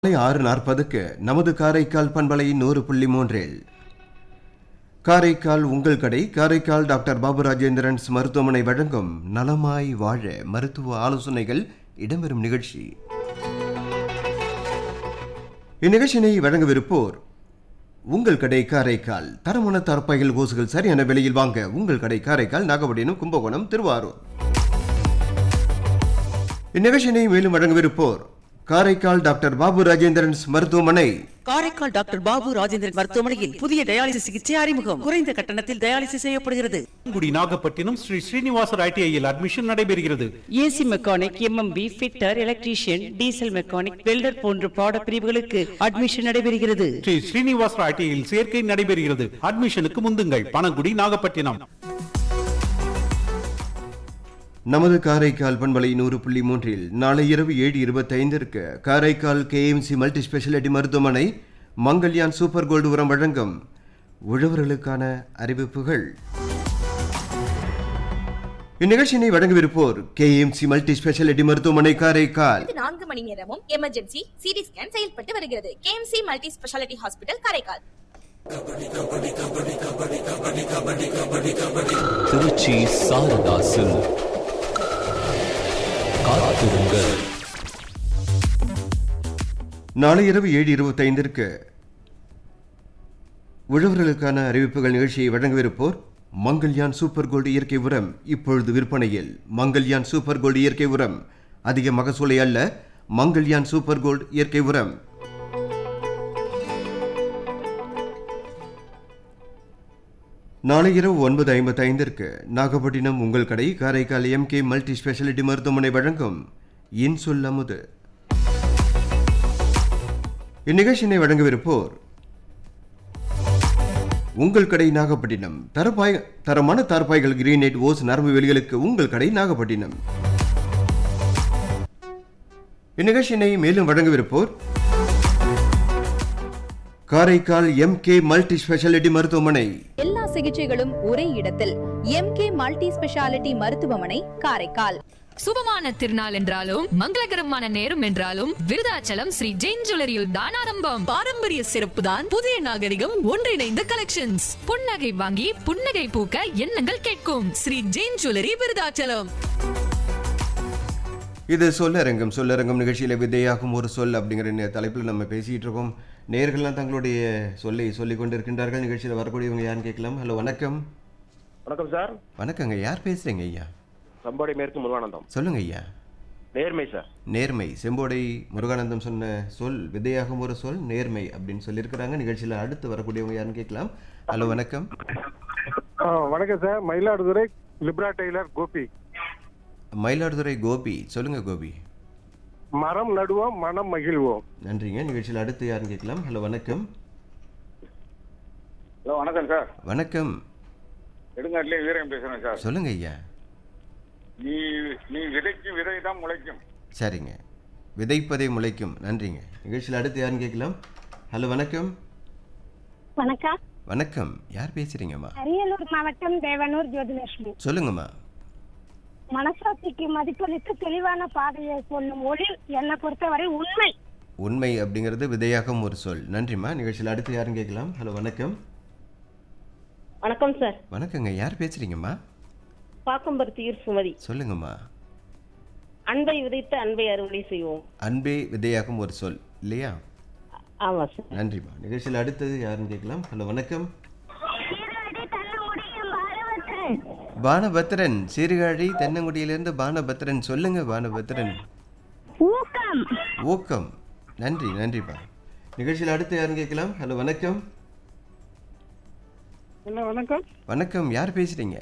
காலை ஆறு நாற்பதுக்கு நமது காரைக்கால் பண்பலை நூறு புள்ளி மூன்றில் காரைக்கால் உங்கள் கடை காரைக்கால் டாக்டர் பாபு ராஜேந்திரன்ஸ் மருத்துவமனை வழங்கும் நலமாய் வாழ மருத்துவ ஆலோசனைகள் இடம்பெறும் நிகழ்ச்சி இந்நிகழ்ச்சியினை வழங்கவிருப்போர் உங்கள் கடை காரைக்கால் தரமான தரப்பைகள் ஓசுகள் சரியான விலையில் வாங்க உங்கள் கடை காரைக்கால் நாகப்பட்டினம் கும்பகோணம் திருவாரூர் இந்நிகழ்ச்சியினை மேலும் வழங்கவிருப்போர் காரைக்கால் டாக்டர் பாபு ராஜேந்திரன்ஸ் மருத்துவமனை காரைக்கால் டாக்டர் பாபு ராஜேந்திரன் மருத்துவமனையில் புதிய டயாலிசிஸ் சிகிச்சை அறிமுகம் குறைந்த கட்டணத்தில் டயாலிசிஸ் செய்யப்படுகிறது குடி நாகப்பட்டினம் ஸ்ரீ ஸ்ரீனிவாசர் ஐடிஐயில் அட்மிஷன் நடைபெறுகிறது AC mechanic MMV fitter electrician diesel mechanic welder போன்ற பாட பிரிவுகளுக்கு அட்மிஷன் நடைபெறுகிறது ஸ்ரீ ஸ்ரீனிவாசர் ஐடிஐயில் சேர்க்கை நடைபெறுகிறது அட்மிஷனுக்கு முந்துங்கள் பணங்குடி நாகப்பட்டினம் நமது காரைக்கால் பண்பலை நூறு புள்ளி மூன்றில் நாளை இரவு ஏழு இருபத்தைந்திற்கு காரைக்கால் கேஎம்சி மல்டி ஸ்பெஷாலிட்டி மருத்துவமனை மங்கல்யான் சூப்பர் கோல்டு உரம் வழங்கும் உழவர்களுக்கான அறிவிப்புகள் இந்நிகழ்ச்சியினை வழங்கவிருப்போர் கேஎம்சி மல்டி ஸ்பெஷாலிட்டி மருத்துவமனை காரைக்கால் இருபத்தி நான்கு மணி நேரமும் எமர்ஜென்சி சிடி ஸ்கேன் செயல்பட்டு வருகிறது KMC multi speciality hospital Karaikal Tiruchi Saradha silk காத்திருங்கள் நாளை இரவு ஏழு இருபத்தைந்திற்கு உழவர்களுக்கான அறிவிப்புகள் நிகழ்ச்சியை வழங்கவிருப்போர் மங்கல்யான் சூப்பர் கோல்டு இயற்கை உரம் இப்பொழுது விற்பனையில் மங்கல்யான் சூப்பர் கோல்டு இயற்கை உரம் அதிக மகசூலை அல்ல மங்கல்யான் சூப்பர் கோல்டு இயற்கை உரம் நாளை இரவு ஒன்பது ஐம்பத்தைந்திற்கு நாகப்பட்டினம் உங்கள் கடை காரைக்கால் எம்கே மல்டி ஸ்பெஷாலிட்டி மருத்துவமனை வழங்கும் இன்சொல் அமுது இந்நிகழ்ச்சியினை வழங்கவிருப்போர் உங்கள் கடை நாகப்பட்டினம் தரப்பாய் தரமான தார்பாய்கள் கிரீனேட் ஓஸ் நரம்பு வெளிகளுக்கு உங்கள் கடை நாகப்பட்டினம் இந்நிகழ்ச்சியினை மேலும் வழங்கவிருப்போர் காரைக்கால் எம்கே மல்டி ஸ்பெஷாலிட்டி மருத்துவமனை எல்லா சிகிச்சைகளும் ஒரே இடத்தில் எம்கே மல்டி ஸ்பெஷாலிட்டி மருத்துவமனை காரைக்கால் சுபமான திருநாள் என்றாலும் மங்களகரமான நேரம் என்றாலும் விருதாச்சலம் ஸ்ரீ ஜெயின் ஜுவல்லரியில் தான் ஆரம்பம் பாரம்பரிய சிறப்பு தான் புதிய நாகரிகம் ஒன்றிணைந்த கலெக்ஷன்ஸ் புன்னகை வாங்கி புன்னகை பூக்க எண்ணங்கள் கேட்கும் ஸ்ரீ ஜெயின் ஜுவல்லரி விருதாச்சலம் இது சொல்லரங்கம் சொல்லரங்கம் நிகழ்ச்சியில் விதையாகும் ஒரு சொல் அப்படிங்கிற நே- தலைப்பில் நம்ம பேசிகிட்டு இருக்கோம் நேர்கள்லாம் தங்களுடைய சொல்லை சொல்லிக் கொண்டிருக்கின்றார்கள் நிகழ்ச்சியில் வரக்கூடியவங்க யாருன்னு கேட்கலாம் ஹலோ வணக்கம் வணக்கம் சார் வணக்கங்க யார் பேசுகிறீங்க ஐயா சம்பாடி மேற்கு முருகானந்தம் சொல்லுங்க ஐயா நேர்மை சார் நேர்மை செம்போடை முருகானந்தம் சொன்ன சொல் விதையாகும் ஒரு சொல் நேர்மை அப்படின்னு சொல்லியிருக்கிறாங்க நிகழ்ச்சியில் அடுத்து வரக்கூடியவங்க யாருன்னு கேட்கலாம் ஹலோ வணக்கம் ஆ, வணக்கம் sir Mayiladuthurai Libra tailor Gopi Mayiladuthurai Gopi சொல்லுங்க கோபி மரம் நடுவோம் மனம் மகிழ்வோம் நன்றிங்க நிகழ்ச்சியில் அடுத்து யாருன்னு கேட்கலாம் ஹலோ வணக்கம் ஹலோ வணக்கம் சார் வணக்கம் நெடுங்காட்டிலே வீரன் பேசுறேன் சார் சொல்லுங்க ஐயா நீ நீ விதைக்கும் விதை தான் முளைக்கும் சரிங்க விதைப்பதை முளைக்கும் நன்றிங்க நிகழ்ச்சியில் அடுத்து யாருன்னு கேட்கலாம் ஹலோ வணக்கம் வணக்கம் வணக்கம் யார் பேசுறீங்கம்மா அரியலூர் மாவட்டம் தேவனூர் ஜோதிலட்சுமி சொல்லுங்கம்மா மனசாட்சிக்கு மதிப்பளித்து தெளிவான பாதையை சொல்லும் ஒளி என்னை பொறுத்தவரை உண்மை உண்மை அப்படிங்கிறது விதையாகும் ஒரு சொல் நன்றிம்மா நிகழ்ச்சியில் அடுத்து யாருன்னு கேட்கலாம் ஹலோ வணக்கம் வணக்கம் சார் வணக்கங்க யார் பேசுறீங்கம்மா பாக்கம்பருத்தியூர் சுமதி சொல்லுங்கம்மா அன்பை விதைத்து அன்பை அறுவடை செய்வோம் அன்பே விதையாகும் ஒரு சொல் இல்லையா ஆமா சார் நன்றிம்மா நிகழ்ச்சியில் அடுத்தது யாருன்னு கேட்கலாம் ஹலோ வணக்கம் பானபத்திரன் சீர்காழி தென்னங்குடியிலிருந்து பானபத்திரன் சொல்லுங்க பானபத்திரன் ஊக்கம் ஊக்கம் நன்றி நன்றிப்பா நிகழ்ச்சியில் அடுத்து யாருன்னு கேட்கலாம் ஹலோ வணக்கம் என்ன வணக்கம் வணக்கம் யார் பேசுறீங்க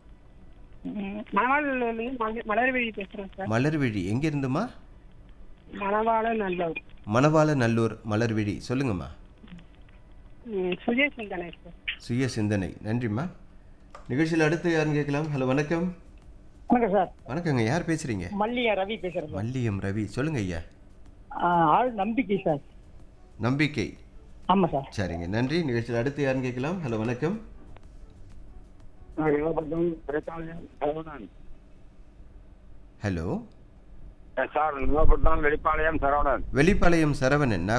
மணவாள மலர்விழி பேசுறேன் சார் மலர்விழி எங்க இருந்துமா மணவாள நல்லூர் மணவாள நல்லூர் மலர்விழி சொல்லுங்கம்மா சுஜய் சிந்தனை சார் சுய சிந்தனை நன்றிம்மா நிகழ்ச்சியில் அடுத்து யாருன்னு கேட்கலாம் ஹலோ வணக்கம் வணக்கம் சார் வணக்கங்க யார் பேசுறீங்க மல்லியா ரவி பேசுறேன் மல்லியம் ரவி சொல்லுங்க ஐயா ஆள் நம்பிக்கை சார் நம்பிக்கை ஆமா சார் சரிங்க நன்றி நிகழ்ச்சியில் அடுத்து யாருன்னு கேட்கலாம் ஹலோ வணக்கம் ஹலோ சார் வெளிப்பாளையம் சரவணன் வெளிப்பாளையம் சரவணன்